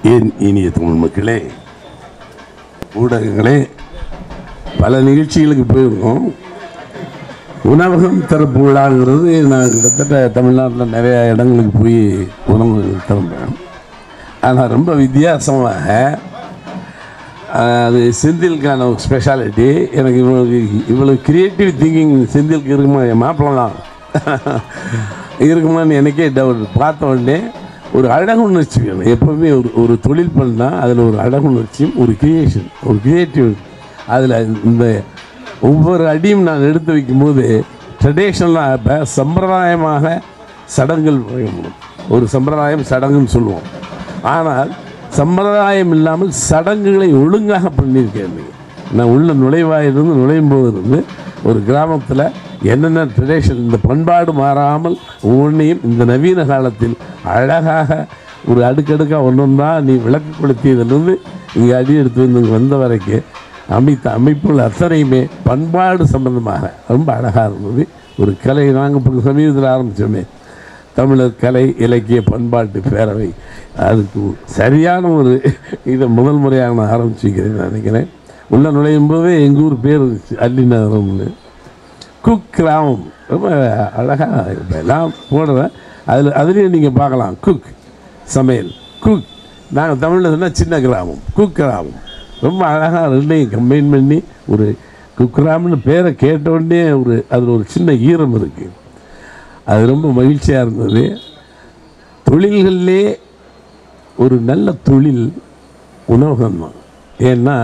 என் இனிய தமிழ் மக்களே ஊடகங்களே பல நிகழ்ச்சிகளுக்கு போயிருக்கோம் உணவகம் திறப்பு விழாங்கிறது நான் கிட்டத்தட்ட தமிழ்நாட்டில் நிறைய இடங்களுக்கு போய் உணவு திறந்தேன் ஆனால் ரொம்ப வித்தியாசமாக ஆஹ், அது செந்திலுக்கான ஒரு ஸ்பெஷாலிட்டி எனக்கு இவ்வளவு இவ்வளோ கிரியேட்டிவ் திங்கிங் செந்திலுக்கு இருக்குமா என் மாப்பிள்ளை தான் இருக்குமான்னு எனக்கே டவுட் பார்த்த உடனே ஒரு அழகுணர்ச்சி வேணும் எப்போவுமே ஒரு ஒரு தொழில் பண்ணால் அதில் ஒரு அழகுணர்ச்சியும் ஒரு கிரியேஷன் ஒரு கிரியேட்டிவ் அதில் இந்த ஒவ்வொரு அடியும் நான் எடுத்து வைக்கும்போது ட்ரெடிஷ்னலாக இப்போ சம்பிரதாயமாக சடங்குகள் வழங்கப்படும் ஒரு சம்பிரதாயம் சடங்குன்னு சொல்லுவோம் ஆனால் சம்பிரதாயம் இல்லாமல் சடங்குகளை ஒழுங்காக பண்ணியிருக்கேன் நீங்க. நான் உள்ள நுழைவாயிலிருந்து நுழையும் போது இருந்து ஒரு கிராமத்தில் என்னென்ன ட்ரெடிஷன் இந்த பண்பாடு மாறாமல் ஒவ்வொன்றையும் இந்த நவீன காலத்தில் அழகாக ஒரு அடுக்கடுக்காக ஒன்று ஒன்றா நீ விளக்கு கொளுத்தியதிலிருந்து இங்கே அடி எடுத்து வந்து இங்க வந்த வரைக்கும் அமைத்த அமைப்புகள் அத்தனையுமே பண்பாடு சம்பந்தமாக ரொம்ப அழகாக இருந்தது ஒரு கலை நாங்கள் இப்போ சமீபத்தில் ஆரம்பித்தோமே தமிழர் கலை இலக்கிய பண்பாட்டு பேரவை அதுக்கு சரியான ஒரு இதை முதல் முறையாக நான் ஆரம்பிச்சிருக்கிறேன் நினைக்கிறேன் உள்ள நுழையும் போதே எங்கள் ஊர் பேர் இருந்துச்சு அல்லி நகரம்னு குக் கிராமம் ரொம்ப அழகாக இப்போ எல்லாம் போடுறேன் அதில் அதுலேயும் நீங்கள் பார்க்கலாம் குக் சமையல் குக் நாங்கள் தமிழில் சொன்னால் சின்ன கிராமம் குக் கிராமம் ரொம்ப அழகாக ரெண்டையும் கம்பைன் பண்ணி ஒரு குக்கிராம்னு பேரை கேட்ட உடனே ஒரு அதில் ஒரு சின்ன ஈரம் இருக்குது அது ரொம்ப மகிழ்ச்சியாக இருந்தது தொழில்களிலே ஒரு நல்ல தொழில் உணவகம் தான் ஏன்னா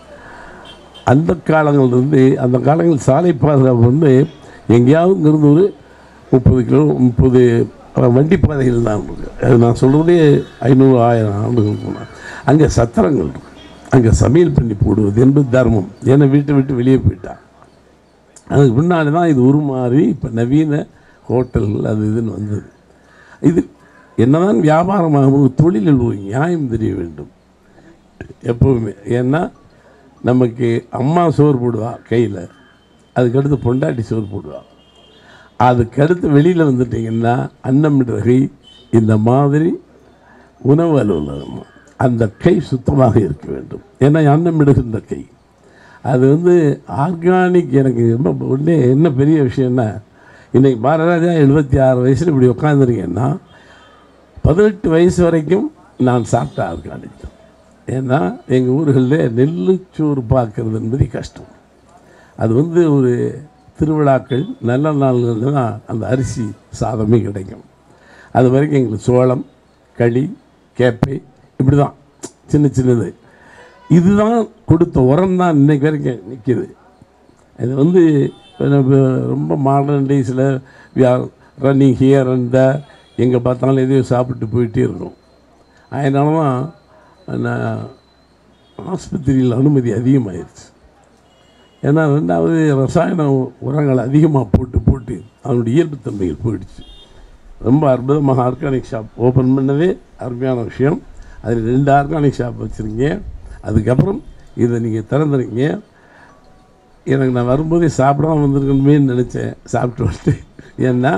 அந்த காலங்கள்லேருந்து அந்த காலங்கள் சாலை பாதுகாப்பு வந்து எங்கேயாவது இங்கிருந்து ஒரு முப்பது கிலோ முப்பது வண்டி பாதைகள் தான் இருக்கு அது நான் சொல்கிறதே ஐநூறு ஆயிரம் ஆண்டுகள் போனால் அங்கே சத்திரங்கள் இருக்கு அங்கே சமையல் பண்ணி போடுவது என்பது தர்மம் ஏன்னா வீட்டை விட்டு வெளியே போயிட்டான் அதுக்கு முன்னாடி தான் இது உருமாறி இப்போ நவீன ஹோட்டல்கள் அது இதுன்னு வந்தது இது என்னதான் வியாபாரமாகும் ஒரு தொழிலில் ஒரு நியாயம் தெரிய வேண்டும் எப்போவுமே ஏன்னா நமக்கு அம்மா சோறு போடுவா கையில் அதுக்கடுத்து பொண்டாட்டி சோறு போடுவா அதுக்கடுத்து வெளியில் வந்துட்டிங்கன்னா அன்னமிடகை இந்த மாதிரி உணவு அலுவலகம் அந்த கை சுத்தமாக இருக்க வேண்டும் ஏன்னா அன்னமிடுகின்ற கை அது வந்து ஆர்கானிக் எனக்கு ரொம்ப உடனே என்ன பெரிய விஷயம்னா இன்றைக்கி பாரராஜா எழுபத்தி ஆறு வயசில் இப்படி உட்காந்துருக்கேன்னா பதினெட்டு வயசு வரைக்கும் நான் சாப்பிட்ட ஆர்கானிக் தான் ஏன்னா எங்கள் ஊர்களில் நெல்லுச்சோறு பார்க்கறது என்பது கஷ்டம் அது வந்து ஒரு திருவிழாக்கள் நல்ல நாள்களில் தான் அந்த அரிசி சாதமே கிடைக்கும் அது வரைக்கும் எங்களுக்கு சோளம் களி கேப்பை இப்படி தான் சின்ன சின்னது இதுதான் கொடுத்த உரம் தான் இன்னைக்கு வரைக்கும் நிற்கிது இது வந்து இப்ப நம்ம ரொம்ப மாடர்ன் டேஸில் we are running here and எங்கே பார்த்தாலும் எதையும் சாப்பிட்டு போயிட்டே இருக்கோம் அதனால தான் நான் ஆஸ்பத்திரியில் அனுமதி அதிகமாயிருச்சு ஏன்னா ரெண்டாவது ரசாயன உரங்கள் அதிகமாக போட்டு போட்டு அதனுடைய இயல்புத்தன்மைகள் போயிடுச்சு ரொம்ப அற்புதமாக ஆர்கானிக் ஷாப் ஓப்பன் பண்ணதே அருமையான விஷயம் அதில் ரெண்டு ஆர்கானிக் ஷாப் வச்சுருங்க அதுக்கப்புறம் இதை நீங்கள் திறந்துருங்க எனக்கு நான் வரும்போதே சாப்பிடாம வந்திருக்கணுமேன்னு நினச்சேன் சாப்பிட்டு வந்துட்டு ஏன்னா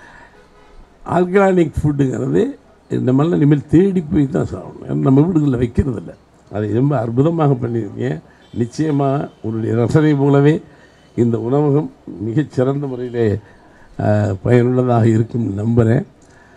ஆர்கானிக் ஃபுட்டுங்கிறது நம்மளாம் இனிமேல் தேடி போய் தான் சாப்பிடணும் ஏன்னா நம்ம வீடுகளில் வைக்கிறது இல்லை அதை ரொம்ப அற்புதமாக பண்ணியிருக்கீங்க நிச்சயமாக உன்னுடைய ரசனை போலவே இந்த உணவகம் மிகச்சிறந்த முறையிலே ஆஹ், பயனுள்ளதாக இருக்கும் நம்புகிறேன்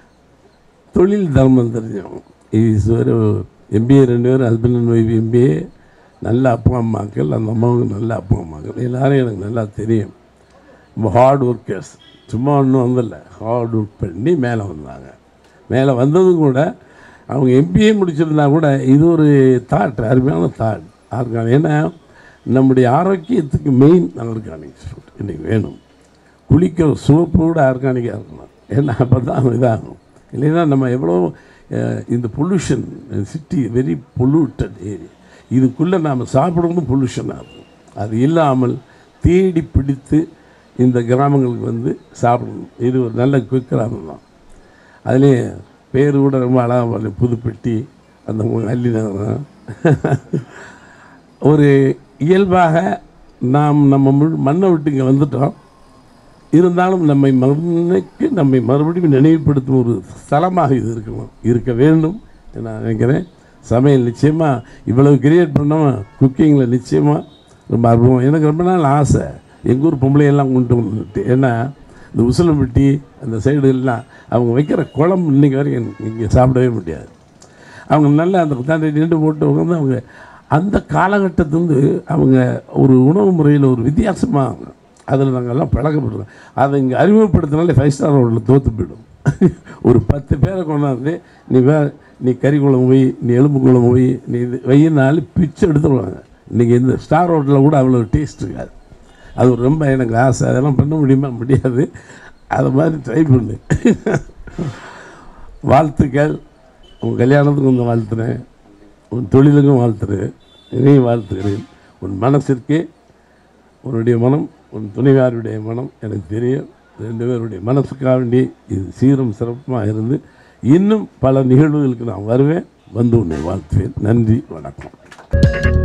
தொழில் தர்மம் தெரிஞ்சவங்க இது ஒரு எம்பிஏ ரெண்டு பேரும் ஹஸ்பண்ட் அண்ட் ஒய்ஃப் எம்பிஏ நல்ல அப்பா அம்மாக்கள் அந்த அம்மாவுக்கு நல்ல அப்பா அம்மாக்கள் எல்லாரும் எனக்கு நல்லா தெரியும் ரொம்ப ஹார்ட் ஒர்க்கர்ஸ் சும்மா ஒன்றும் வந்தல ஹார்ட் ஒர்க் பண்ணி மேலே வந்தாங்க மேலே வந்ததும் கூட அவங்க எம்பிஏ முடிச்சிருந்தா கூட இது ஒரு தாட் அருமையான தாட் ஆர்கானிக் ஏன்னா நம்முடைய ஆரோக்கியத்துக்கு மெயின் ஆர்கானிக் ஃபுட் இன்றைக்கி வேணும் குளிக்கிற சோப்பு கூட ஆர்கானிக்காக இருக்கணும் ஏன்னா அப்போ தான் இதாகும் இல்லைன்னா நம்ம எவ்வளோ அஹ், இந்த pollution city very polluted area இதுக்குள்ளே நாம் சாப்பிடணும் பொல்யூஷனாக இருக்கும் அது இல்லாமல் தேடி பிடித்து இந்த கிராமங்களுக்கு வந்து சாப்பிடணும் இது ஒரு நல்ல குயிக் கிராமம் தான் அதுலேயே பேர் கூட ரொம்ப அழகாக வரல புதுப்பட்டி அந்த அள்ளி நகரம் ஒரு இயல்பாக நாம் நம்ம முழு- மண்ணை விட்டு இங்கே வந்துட்டோம் இருந்தாலும் நம்மை மண்ணுக்கு நம்மை மறுபடியும் நினைவுபடுத்தும் ஒரு ஸ்தலமாக இது இருக்கணும் இருக்க வேண்டும் என்று நான் நினைக்கிறேன் சமையல் நிச்சயமாக இவ்வளவு கிரியேட் பண்ணவன் குக்கிங்கில் நிச்சயமாக ரொம்ப அற்புதம் எனக்கு ரொம்ப நாள் ஆசை எங்கள் ஊர் பொம்பளையெல்லாம் கொண்டு வந்துட்டு ஏன்னா இந்த உசிலம்பட்டி அந்த சைடு எல்லாம் அவங்க வைக்கிற குழம்பு இன்னைக்கு வரைக்கும் இங்கே சாப்பிடவே முடியாது அவங்க நல்லா அந்த தாண்டி நின்று போட்டு உட்காந்து அவங்க அந்த காலகட்டத்துலேருந்து அவங்க ஒரு உணவு முறையில் ஒரு வித்தியாசமாக அதில் நாங்கள்லாம் பழக்கப்படுறோம் அதை இங்கே அறிமுகப்படுத்தினாலே ஃபைவ் ஸ்டார் ஹோட்டலில் தோற்று போயிடும் ஒரு பத்து பேரை கொண்டாந்து நீ வே நீ கறி குழம்பு போய் நீ எலும்பு குழம்பு போய் நீ இது வெயினாலும் பிச்சு எடுத்துருவாங்க இன்றைக்கி இந்த ஸ்டார் ஹோட்டலில் கூட அவ்வளோ டேஸ்ட் இருக்காது அது ஒரு ரொம்ப எனக்கு ஆசை அதெல்லாம் பண்ண முடியுமா முடியாது அது மாதிரி ட்ரை பண்ணு வாழ்த்துக்கள் உன் கல்யாணத்துக்கும் வந்து வாழ்த்துறேன் உன் தொழிலுக்கும் வாழ்த்துறேன் இதையும் வாழ்த்துகிறேன் உன் மனசிற்கு உன்னுடைய மனம் உன் துணைவியாருடைய மனம் எனக்கு தெரியும் ரெண்டு பேருடைய மனசுக்காக வேண்டி இது சீரும் சிறப்புமாக இருந்து இன்னும் பல நிகழ்வுகளுக்கு நான் வருவேன் வந்து உன்னை வாழ்த்துவேன் நன்றி வணக்கம்